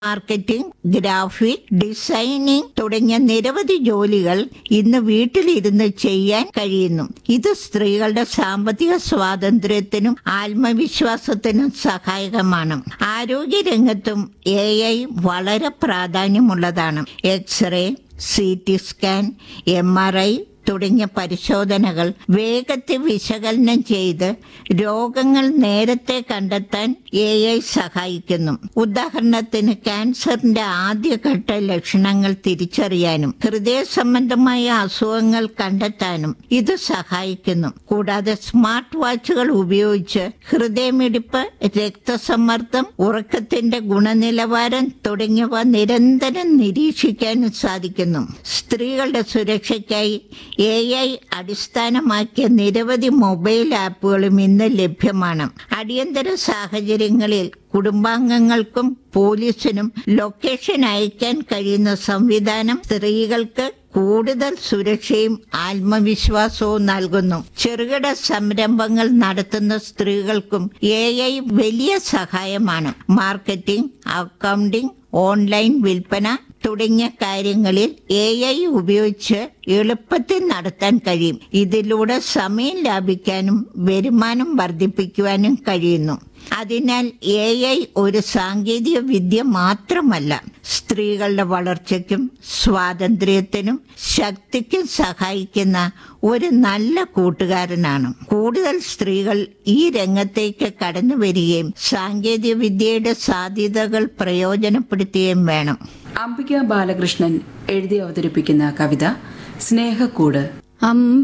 marketing graphic designing തുടങ്ങിയ നിരവധി ജോലികൾ ഇന്ന് വീട്ടിലിരുന്ന് ചെയ്യാൻ കഴിയുന്നു ഇത് സ്ത്രീകളുടെ സാമ്പത്തിക സ്വാതന്ത്ര്യത്തിനും ആത്മവിശ്വാസത്തിനും സഹായകമാണ് ആരോഗ്യരംഗത്തും എ ഐ വളരെ പ്രാധാന്യമുള്ളതാണ് X-ray C T scan M R I തുടങ്ങിയ പരിശോധനകൾ വേഗത്തിൽ വിശകലനം ചെയ്ത് രോഗങ്ങൾ നേരത്തെ കണ്ടെത്താൻ എ ഐ സഹായിക്കുന്നു ഉദാഹരണത്തിന് ക്യാൻസറിന്റെ ആദ്യഘട്ട ലക്ഷണങ്ങൾ തിരിച്ചറിയാനും ഹൃദയ സംബന്ധമായ അസുഖങ്ങൾ കണ്ടെത്താനും ഇത് സഹായിക്കുന്നു കൂടാതെ സ്മാർട്ട് വാച്ചുകൾ ഉപയോഗിച്ച് ഹൃദയമിടിപ്പ് രക്തസമ്മർദ്ദം ഉറക്കത്തിന്റെ ഗുണനിലവാരം തുടങ്ങിയവ നിരന്തരം നിരീക്ഷിക്കാനും സാധിക്കുന്നു സ്ത്രീകളുടെ സുരക്ഷയ്ക്കായി എ ഐ അടിസ്ഥാനമാക്കിയ നിരവധി മൊബൈൽ ആപ്പുകളും ഇന്ന് ലഭ്യമാണ് അടിയന്തര സാഹചര്യങ്ങളിൽ കുടുംബാംഗങ്ങൾക്കും പോലീസിനും ലൊക്കേഷൻ അയക്കാൻ കഴിയുന്ന സംവിധാനം സ്ത്രീകൾക്ക് കൂടുതൽ സുരക്ഷയും ആത്മവിശ്വാസവും നൽകുന്നു ചെറുകിട സംരംഭങ്ങൾ നടത്തുന്ന സ്ത്രീകൾക്കും എ ഐ വലിയ സഹായമാണ് മാർക്കറ്റിംഗ് അക്കൗണ്ടിംഗ് ഓൺലൈൻ വിൽപ്പന തുടങ്ങിയ കാര്യങ്ങളിൽ എ ഐ ഉപയോഗിച്ച് എളുപ്പത്തിൽ നടത്താൻ കഴിയും ഇതിലൂടെ സമയം ലാഭിക്കാനും വരുമാനം വർദ്ധിപ്പിക്കുവാനും കഴിയുന്നു അതിനാൽ എ ഐ ഒരു സാങ്കേതിക വിദ്യ മാത്രമല്ല സ്ത്രീകളുടെ വളർച്ചയ്ക്കും സ്വാതന്ത്ര്യത്തിനും ശക്തിക്കും സഹായിക്കുന്ന ഒരു നല്ല കൂട്ടുകാരനാണ് കൂടുതൽ സ്ത്രീകൾ ഈ രംഗത്തേക്ക് കടന്നു വരികയും സാങ്കേതിക വിദ്യയുടെ സാധ്യതകൾ പ്രയോജനപ്പെടുത്തുകയും വേണം അംബിക ബാലകൃഷ്ണൻ എഴുതി അവതരിപ്പിക്കുന്ന കവിത സ്നേഹക്കൂട് അമ്പ